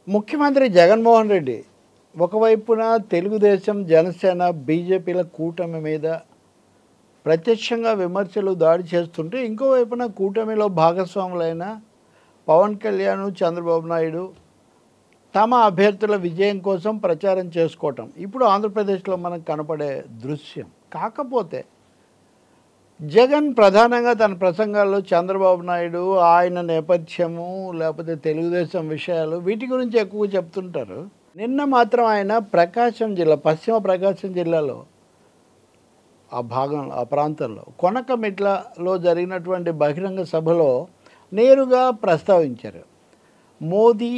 ముఖ్యమంత్రి జగన్మోహన్ రెడ్డి ఒకవైపున తెలుగుదేశం జనసేన బీజేపీల కూటమి మీద ప్రత్యక్షంగా విమర్శలు దాడి చేస్తుంటే ఇంకోవైపున కూటమిలో భాగస్వాములైన పవన్ కళ్యాణ్ చంద్రబాబు నాయుడు తమ అభ్యర్థుల విజయం కోసం ప్రచారం చేసుకోవటం ఇప్పుడు ఆంధ్రప్రదేశ్లో మనకు కనపడే దృశ్యం కాకపోతే జగన్ ప్రధానంగా తన ప్రసంగాల్లో చంద్రబాబు నాయుడు ఆయన నేపథ్యము లేకపోతే తెలుగుదేశం విషయాలు వీటి గురించి ఎక్కువ చెప్తుంటారు నిన్న మాత్రం ఆయన ప్రకాశం జిల్లా పశ్చిమ ప్రకాశం జిల్లాలో ఆ భాగం ఆ ప్రాంతంలో కొనకమిట్లలో జరిగినటువంటి బహిరంగ సభలో నేరుగా ప్రస్తావించారు మోదీ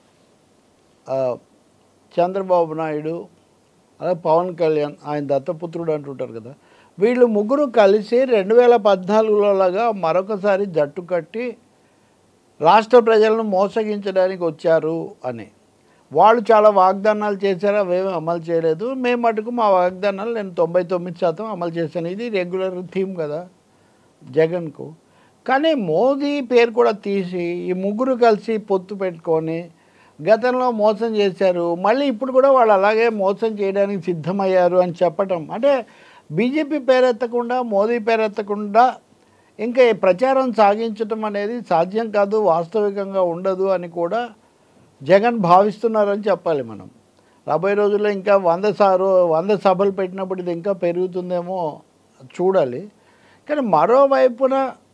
ఆ, చంద్రబాబు నాయుడు అలాగే పవన్ కళ్యాణ్ ఆయన దత్తపుత్రుడు అంటుంటారు కదా వీళ్ళు ముగ్గురు కలిసి రెండు వేల పద్నాలుగులోలాగా మరొకసారి జట్టు కట్టి రాష్ట్ర ప్రజలను మోసగించడానికి వచ్చారు అని వాళ్ళు చాలా వాగ్దానాలు చేశారు అవేమీ అమలు చేయలేదు మేము మటుకు మా వాగ్దానాలు నేను తొంభై తొమ్మిది శాతం అమలు చేశాను ఇది రెగ్యులర్ థీమ్ కదా జగన్కు కానీ మోదీ పేరు కూడా తీసి ఈ ముగ్గురు కలిసి పొత్తు పెట్టుకొని గతంలో మోసం చేశారు మళ్ళీ ఇప్పుడు కూడా వాళ్ళు అలాగే మోసం చేయడానికి సిద్ధమయ్యారు అని చెప్పటం అంటే బీజేపీ పేరెత్తకుండా మోదీ పేరెత్తకుండా ఇంకా ఈ ప్రచారం సాగించటం అనేది సాధ్యం కాదు వాస్తవికంగా ఉండదు అని కూడా జగన్ భావిస్తున్నారని చెప్పాలి మనం రాబోయే రోజుల్లో ఇంకా వంద సారు వంద సభలు పెట్టినప్పుడు ఇది ఇంకా పెరుగుతుందేమో చూడాలి కానీ మరోవైపున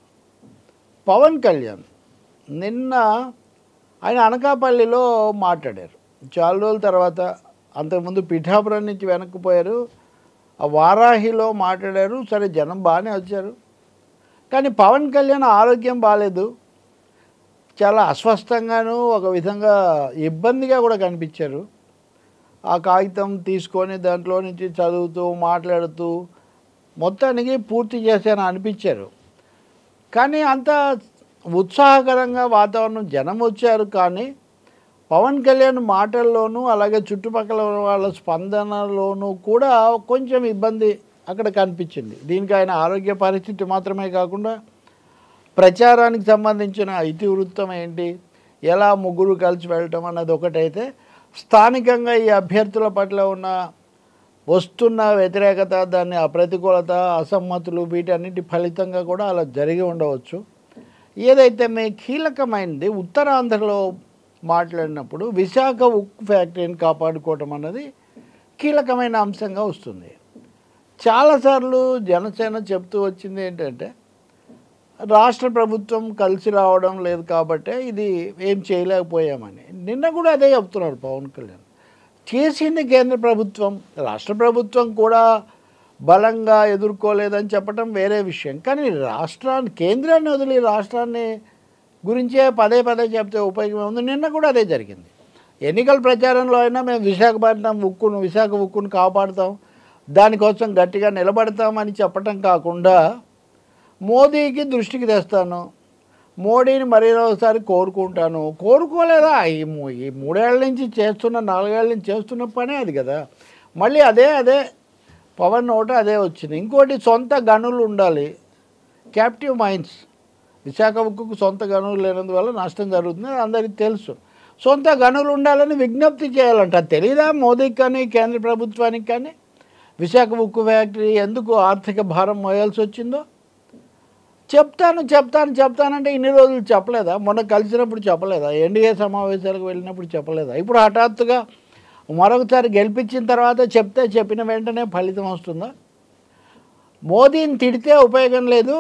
పవన్ కళ్యాణ్ నిన్న ఆయన అనకాపల్లిలో మాట్లాడారు చాలా రోజుల తర్వాత అంతకుముందు పిఠాపురం నుంచి వెనక్కిపోయారు ఆ వారాహిలో మాట్లాడారు సరే జనం బాగానే వచ్చారు కానీ పవన్ కళ్యాణ్ ఆరోగ్యం బాగాలేదు చాలా అస్వస్థంగాను ఒక విధంగా ఇబ్బందిగా కూడా కనిపించారు ఆ కాగితం తీసుకొని దాంట్లో నుంచి చదువుతూ మాట్లాడుతూ మొత్తానికి పూర్తి చేశాను అనిపించారు కానీ అంత ఉత్సాహకరంగా వాతావరణం జనం వచ్చారు కానీ పవన్ కళ్యాణ్ మాటల్లోనూ అలాగే చుట్టుపక్కల వాళ్ళ స్పందనలోనూ కూడా కొంచెం ఇబ్బంది అక్కడ కనిపించింది దీనికి ఆయన ఆరోగ్య పరిస్థితి మాత్రమే కాకుండా ప్రచారానికి సంబంధించిన ఇతివృత్తం ఏంటి ఎలా ముగ్గురు కలిసి వెళ్ళటం అన్నది ఒకటైతే స్థానికంగా ఈ అభ్యర్థుల పట్ల ఉన్న వస్తున్న వ్యతిరేకత దాన్ని అప్రతికూలత అసమ్మతులు వీటన్నిటి ఫలితంగా కూడా అలా జరిగి ఉండవచ్చు ఏదైతే మీ కీలకమైనది ఉత్తరాంధ్రలో మాట్లాడినప్పుడు విశాఖ ఉక్కు ఫ్యాక్టరీని కాపాడుకోవటం అన్నది కీలకమైన అంశంగా వస్తుంది చాలాసార్లు జనసేన చెప్తూ వచ్చింది ఏంటంటే రాష్ట్ర ప్రభుత్వం కలిసి రావడం లేదు కాబట్టి ఇది ఏం చేయలేకపోయామని నిన్న కూడా అదే చెప్తున్నారు పవన్ కళ్యాణ్ చేసింది కేంద్ర ప్రభుత్వం రాష్ట్ర ప్రభుత్వం కూడా బలంగా ఎదుర్కోలేదని చెప్పడం వేరే విషయం కానీ రాష్ట్రాన్ని కేంద్రాన్ని వదిలి రాష్ట్రాన్ని గురించే పదే పదే చెప్తే ఉపయోగం ఉంది నిన్న కూడా అదే జరిగింది ఎన్నికల ప్రచారంలో అయినా మేము విశాఖపట్నం ఉక్కును విశాఖ ఉక్కును కాపాడుతాం దానికోసం గట్టిగా నిలబడతామని చెప్పటం కాకుండా మోదీకి దృష్టికి తెస్తాను మోడీని మరీ ఒకసారి కోరుకుంటాను కోరుకోలేదా ఈ మూ- ఈ మూడేళ్ల నుంచి చేస్తున్న నాలుగేళ్ల నుంచి చేస్తున్న పనే అది కదా మళ్ళీ అదే అదే పవన్ నోట అదే వచ్చింది ఇంకోటి సొంత గనులు ఉండాలి క్యాప్టివ్ మైండ్స్ విశాఖ ఉక్కుకు సొంత గనులు లేనందువల్ల నష్టం జరుగుతుంది అది అందరికీ తెలుసు సొంత గనులు ఉండాలని విజ్ఞప్తి చేయాలంట తెలీదా మోదీకి కానీ కేంద్ర ప్రభుత్వానికి కానీ విశాఖ ఉక్కు ఫ్యాక్టరీ ఎందుకు ఆర్థిక భారం మోయాల్సి వచ్చిందో చెప్తాను చెప్తాను చెప్తానంటే ఇన్ని రోజులు చెప్పలేదా మొన్న కలిసినప్పుడు చెప్పలేదా ఎన్డీఏ సమావేశాలకు వెళ్ళినప్పుడు చెప్పలేదా ఇప్పుడు హఠాత్తుగా మరొకసారి గెలిపించిన తర్వాత చెప్తే చెప్పిన వెంటనే ఫలితం వస్తుందా మోదీని తిడితే ఉపయోగం లేదు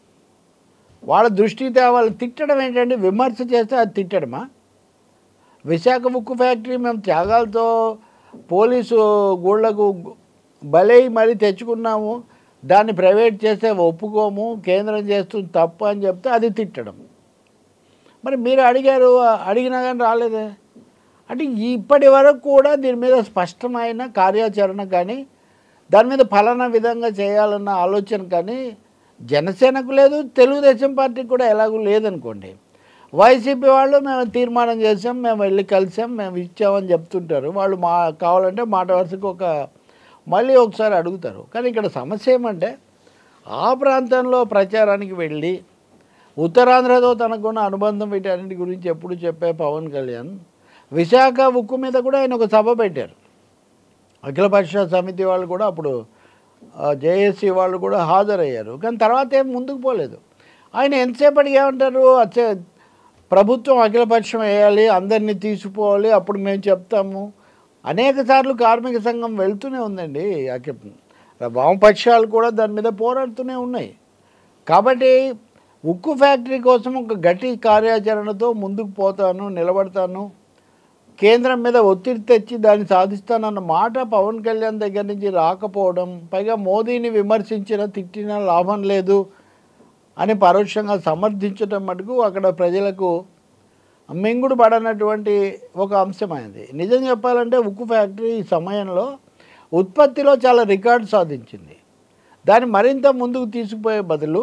వాళ్ళ దృష్టి తేవాలి తిట్టడం ఏంటంటే విమర్శ చేస్తే అది తిట్టడమా విశాఖ ఉక్కు ఫ్యాక్టరీ మేము త్యాగాలతో పోలీసు గూళ్ళకు బలై మరీ తెచ్చుకున్నాము దాన్ని ప్రైవేట్ చేస్తే ఒప్పుకోము కేంద్రం చేస్తుంది తప్పు అని చెప్తే అది తిట్టడం మరి మీరు అడిగారు అడిగినా కానీ రాలేదే అంటే ఇప్పటి వరకు కూడా దీని మీద స్పష్టమైన కార్యాచరణ కానీ దాని మీద ఫలానా విధంగా చేయాలన్న ఆలోచన కానీ జనసేనకు లేదు తెలుగుదేశం పార్టీకి కూడా ఎలాగూ లేదనుకోండి వైసీపీ వాళ్ళు మేము తీర్మానం చేసాం మేము వెళ్ళి కలిసాం మేము ఇచ్చామని చెప్తుంటారు వాళ్ళు మా కావాలంటే మాట వరుసకు ఒక మళ్ళీ ఒకసారి అడుగుతారు కానీ ఇక్కడ సమస్య ఏమంటే ఆ ప్రాంతంలో ప్రచారానికి వెళ్ళి ఉత్తరాంధ్రతో తనకున్న అనుబంధం వీటన్నిటి గురించి ఎప్పుడు చెప్పే పవన్ కళ్యాణ్ విశాఖ ఉక్కు మీద కూడా ఆయన ఒక సభ పెట్టారు అఖిలపక్ష సమితి వాళ్ళు కూడా అప్పుడు జేఏసీ వాళ్ళు కూడా హాజరయ్యారు కానీ తర్వాత ఏం ముందుకు పోలేదు ఆయన ఎంతసేపటికి ఏమంటారు అచ్చే ప్రభుత్వం అఖిలపక్షం వేయాలి అందరినీ తీసిపోవాలి అప్పుడు మేము చెప్తాము అనేక సార్లు కార్మిక సంఘం వెళ్తూనే ఉందండి అఖి- వామపక్షాలు కూడా దాని మీద పోరాడుతూనే ఉన్నాయి కాబట్టి ఉక్కు ఫ్యాక్టరీ కోసం ఒక గట్టి కార్యాచరణతో ముందుకు పోతాను నిలబడతాను కేంద్రం మీద ఒత్తిడి తెచ్చి దాన్ని సాధిస్తానన్న మాట పవన్ కళ్యాణ్ దగ్గర నుంచి రాకపోవడం పైగా మోదీని విమర్శించిన తిట్టిన లాభం లేదు అని పరోక్షంగా సమర్థించడం మటుకు అక్కడ ప్రజలకు మింగుడు పడనటువంటి ఒక అంశమైంది నిజం చెప్పాలంటే ఉక్కు ఫ్యాక్టరీ ఈ సమయంలో ఉత్పత్తిలో చాలా రికార్డు సాధించింది దాన్ని మరింత ముందుకు తీసుకుపోయే బదులు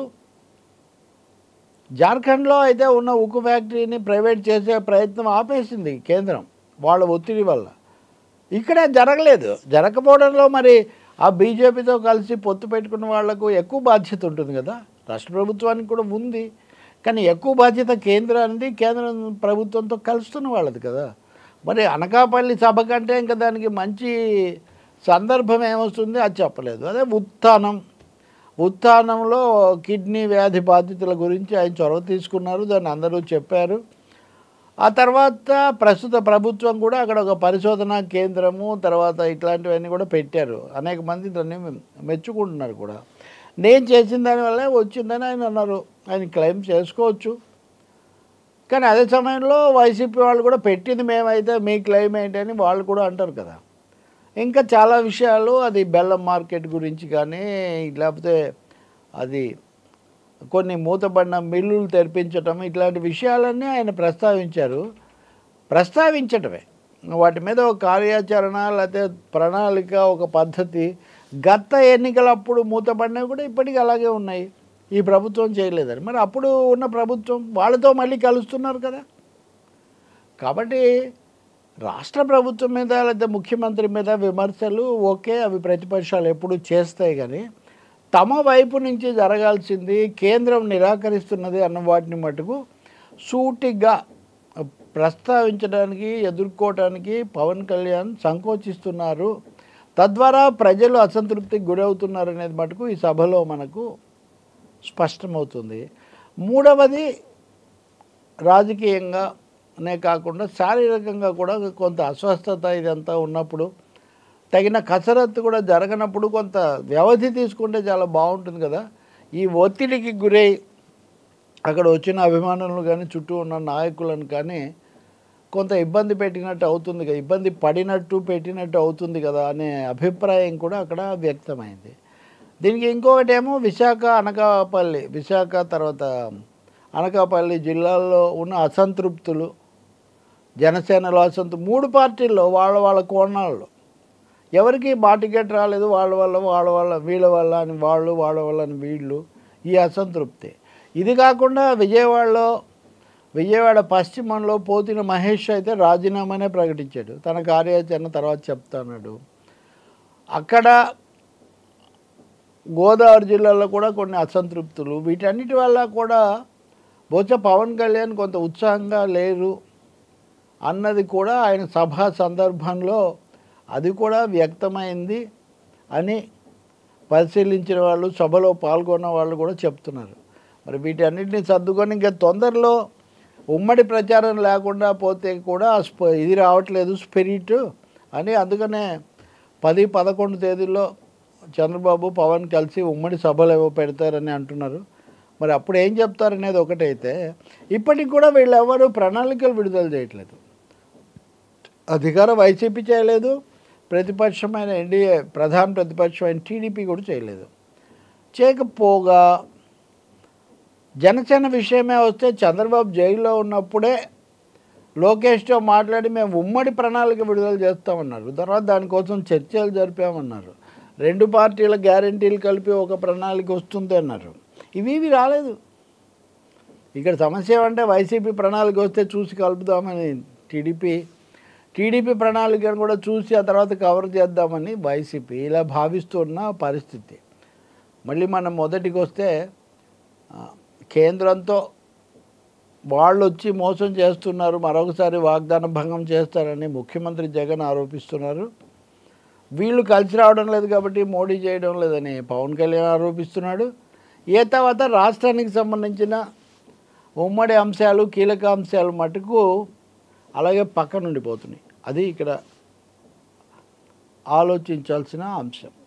జార్ఖండ్లో అయితే ఉన్న ఉక్కు ఫ్యాక్టరీని ప్రైవేట్ చేసే ప్రయత్నం ఆపేసింది కేంద్రం వాళ్ళ ఒత్తిడి వల్ల ఇక్కడ జరగలేదు జరగకపోవడంలో మరి ఆ బీజేపీతో కలిసి పొత్తు పెట్టుకున్న వాళ్లకు ఎక్కువ బాధ్యత ఉంటుంది కదా రాష్ట్ర ప్రభుత్వానికి కూడా ఉంది కానీ ఎక్కువ బాధ్యత కేంద్రానికి కేంద్ర ప్రభుత్వంతో కలుస్తున్న వాళ్ళది కదా మరి అనకాపల్లి సభ కంటే ఇంకా దానికి మంచి సందర్భం ఏమొస్తుంది అది చెప్పలేదు అదే ఉత్థానం ఉత్థానంలో కిడ్నీ వ్యాధి బాధితుల గురించి ఆయన చొరవ తీసుకున్నారు దాన్ని అందరూ చెప్పారు ఆ తర్వాత ప్రస్తుత ప్రభుత్వం కూడా అక్కడ ఒక పరిశోధనా కేంద్రము తర్వాత ఇట్లాంటివన్నీ కూడా పెట్టారు అనేక మంది దాన్ని మెచ్చుకుంటున్నారు కూడా నేను చేసిన దానివల్లే వచ్చిందని ఆయన అన్నారు ఆయన క్లెయిమ్ చేసుకోవచ్చు కానీ అదే సమయంలో వైసీపీ వాళ్ళు కూడా పెట్టింది మేమైతే మీ క్లెయిమ్ ఏంటని వాళ్ళు కూడా అంటారు కదా ఇంకా చాలా విషయాలు అది బెల్లం మార్కెట్ గురించి కానీ లేకపోతే అది కొన్ని మూతపడిన మిల్లులు తెరిపించటం ఇట్లాంటి విషయాలన్నీ ఆయన ప్రస్తావించారు ప్రస్తావించటమే వాటి మీద ఒక కార్యాచరణ లేకపోతే ప్రణాళిక ఒక పద్ధతి గత ఎన్నికలప్పుడు మూతపడినవి కూడా ఇప్పటికీ అలాగే ఉన్నాయి ఈ ప్రభుత్వం చేయలేదని మరి అప్పుడు ఉన్న ప్రభుత్వం వాళ్ళతో మళ్ళీ కలుస్తున్నారు కదా కాబట్టి రాష్ట్ర ప్రభుత్వం మీద లేదా ముఖ్యమంత్రి మీద విమర్శలు ఓకే అవి ప్రతిపక్షాలు ఎప్పుడు చేస్తాయి కానీ తమ వైపు నుంచి జరగాల్సింది కేంద్రం నిరాకరిస్తున్నది అన్న వాటిని మటుకు సూటిగా ప్రస్తావించడానికి ఎదుర్కోవటానికి పవన్ కళ్యాణ్ సంకోచిస్తున్నారు తద్వారా ప్రజలు అసంతృప్తికి గురవుతున్నారు అనేది మటుకు ఈ సభలో మనకు స్పష్టమవుతుంది మూడవది రాజకీయంగానే కాకుండా శారీరకంగా కూడా కొంత అస్వస్థత ఇదంతా ఉన్నప్పుడు తగిన కసరత్తు కూడా జరగనప్పుడు కొంత వ్యవధి తీసుకుంటే చాలా బాగుంటుంది కదా ఈ ఒత్తిడికి గురై అక్కడ వచ్చిన అభిమానులు కానీ చుట్టూ ఉన్న నాయకులను కానీ కొంత ఇబ్బంది పెట్టినట్టు అవుతుంది కదా ఇబ్బంది పడినట్టు పెట్టినట్టు అవుతుంది కదా అనే అభిప్రాయం కూడా అక్కడ వ్యక్తమైంది దీనికి ఇంకొకటి ఏమో విశాఖ అనకాపల్లి విశాఖ తర్వాత అనకాపల్లి జిల్లాల్లో ఉన్న అసంతృప్తులు జనసేనలో అసంతృప్తి మూడు పార్టీల్లో వాళ్ళ వాళ్ళ కోణాల్లో ఎవరికి మా టికెట్ రాలేదు వాళ్ళ వల్ల వాళ్ళ వల్ల వీళ్ళ వల్ల అని వాళ్ళు వాళ్ళ వల్ల అని వీళ్ళు ఈ అసంతృప్తి ఇది కాకుండా విజయవాడలో విజయవాడ పశ్చిమంలో పోతిన మహేష్ అయితే రాజీనామానే ప్రకటించాడు తన కార్యాచరణ తర్వాత చెప్తాన్నాడు అక్కడ గోదావరి జిల్లాలో కూడా కొన్ని అసంతృప్తులు వీటన్నిటి వల్ల కూడా బహుశా పవన్ కళ్యాణ్ కొంత ఉత్సాహంగా లేరు అన్నది కూడా ఆయన సభ సందర్భంలో అది కూడా వ్యక్తమైంది అని పరిశీలించిన వాళ్ళు సభలో పాల్గొన్న వాళ్ళు కూడా చెప్తున్నారు మరి వీటన్నిటిని సర్దుకొని ఇంకా తొందరలో ఉమ్మడి ప్రచారం లేకుండా పోతే కూడా ఆ స్ప- ఇది రావట్లేదు స్పిరిట్ అని అందుకనే పది పదకొండు తేదీల్లో చంద్రబాబు పవన్ కలిసి ఉమ్మడి సభలు ఏవో పెడతారని అంటున్నారు మరి అప్పుడు ఏం చెప్తారనేది ఒకటైతే ఇప్పటికి కూడా వీళ్ళెవరు ప్రణాళికలు విడుదల చేయట్లేదు అధికార వైసీపీ చేయలేదు ప్రతిపక్షమైన ఎన్డీఏ ప్రధాన ప్రతిపక్షమైన టీడీపీ కూడా చేయలేదు చేయకపోగా జనసేన విషయమే వస్తే చంద్రబాబు జైల్లో ఉన్నప్పుడే లోకేష్తో మాట్లాడి మేము ఉమ్మడి ప్రణాళిక విడుదల చేస్తామన్నారు తర్వాత దానికోసం చర్చలు జరిపామన్నారు రెండు పార్టీల గ్యారంటీలు కలిపి ఒక ప్రణాళిక వస్తుంది అన్నారు ఇవి ఇవి రాలేదు ఇక్కడ సమస్య ఏమంటే వైసీపీ ప్రణాళిక వస్తే చూసి కలుపుదామని టీడీపీ టీడీపీ ప్రణాళికను కూడా చూసి ఆ తర్వాత కవర్ చేద్దామని వైసీపీ ఇలా భావిస్తున్న పరిస్థితి మళ్ళీ మనం మొదటికి వస్తే ఆ, కేంద్రంతో వాళ్ళు వచ్చి మోసం చేస్తున్నారు మరొకసారి వాగ్దాన భంగం చేస్తారని ముఖ్యమంత్రి జగన్ ఆరోపిస్తున్నారు వీళ్ళు కలిసి రావడం లేదు కాబట్టి మోడీ చేయడం లేదని పవన్ కళ్యాణ్ ఆరోపిస్తున్నాడు ఏ తర్వాత రాష్ట్రానికి సంబంధించిన ఉమ్మడి అంశాలు కీలక అంశాలు మటుకు అలాగే పక్కనుండిపోతున్నాయి అది ఇక్కడ ఆలోచించాల్సిన అంశం